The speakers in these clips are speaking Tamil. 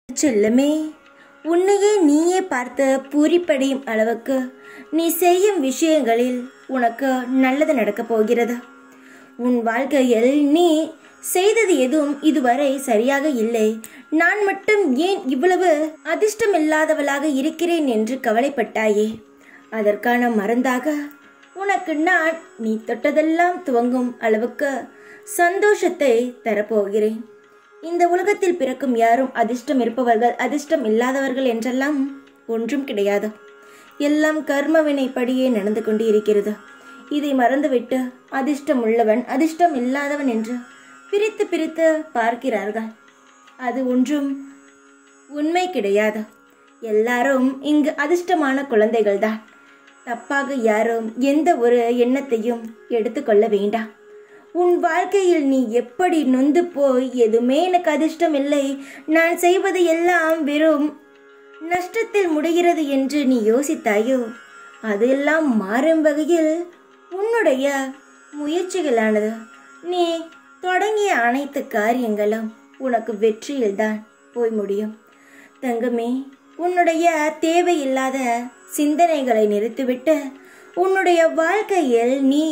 செல்லமே உன்னையே நீயே பார்த்து பூரிப்படையும் அளவுக்கு நீ செய்யும் விஷயங்களில் உனக்கு நல்லது நடக்கப் போகிறது உன் வாழ்க்கையில் நீ செய்தது எதுவும் இதுவரை சரியாக இல்லை நான் மட்டும் ஏன் இவ்வளவு அதிர்ஷ்டமில்லாதவளாக இருக்கிறேன் என்று கவலைப்பட்டாயே அதற்கான மருந்தாக உனக்கு நான் நீ தொட்டதெல்லாம் துவங்கும் அளவுக்கு சந்தோஷத்தை தரப்போகிறேன் இந்த உலகத்தில் பிறக்கும் யாரும் அதிர்ஷ்டம் இருப்பவர்கள் அதிர்ஷ்டம் இல்லாதவர்கள் என்றெல்லாம் ஒன்றும் கிடையாது எல்லாம் கர்மவினைப்படியே நடந்து கொண்டு இருக்கிறது இதை மறந்துவிட்டு அதிர்ஷ்டம் உள்ளவன் அதிர்ஷ்டம் இல்லாதவன் என்று பிரித்து பிரித்து பார்க்கிறார்கள் அது ஒன்றும் உண்மை கிடையாது எல்லாரும் இங்கு அதிர்ஷ்டமான குழந்தைகள்தான் தப்பாக யாரும் எந்த ஒரு எண்ணத்தையும் எடுத்துக்கொள்ள வேண்டாம் உன் வாழ்க்கையில் நீ எப்படி நொந்து போய் எதுவுமே எனக்கு அதிர்ஷ்டம் இல்லை நான் செய்வது எல்லாம் வெறும் நஷ்டத்தில் முடிகிறது என்று நீ யோசித்தாயோ அதெல்லாம் மாறும் வகையில் உன்னுடைய முயற்சிகளானது நீ தொடங்கிய அனைத்து காரியங்களும் உனக்கு வெற்றியில்தான் போய் முடியும் தங்கமே உன்னுடைய தேவையில்லாத சிந்தனைகளை நிறுத்திவிட்டு உன்னுடைய வாழ்க்கையில் நீ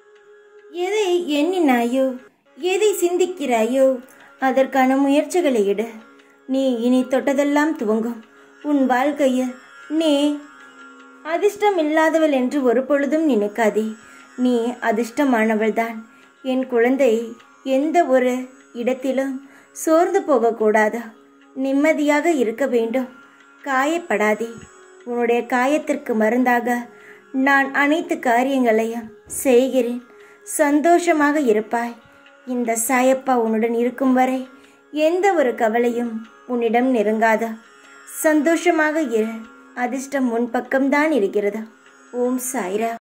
எதை எண்ணினாயோ எதை சிந்திக்கிறாயோ அதற்கான முயற்சிகளை எடு நீ இனி தொட்டதெல்லாம் துவங்கும் உன் வாழ்க்கையில் நீ அதிர்ஷ்டம் இல்லாதவள் என்று ஒரு பொழுதும் நினைக்காதே நீ அதிர்ஷ்டமானவள்தான் என் குழந்தை எந்த ஒரு இடத்திலும் சோர்ந்து போகக்கூடாது நிம்மதியாக இருக்க வேண்டும் காயப்படாதே உன்னுடைய காயத்திற்கு மருந்தாக நான் அனைத்து காரியங்களையும் செய்கிறேன் சந்தோஷமாக இருப்பாய் இந்த சாயப்பா உன்னுடன் இருக்கும் வரை எந்த ஒரு கவலையும் உன்னிடம் நெருங்காத சந்தோஷமாக இரு அதிர்ஷ்டம் உன் பக்கம்தான் இருக்கிறது ஓம் சாய்ரா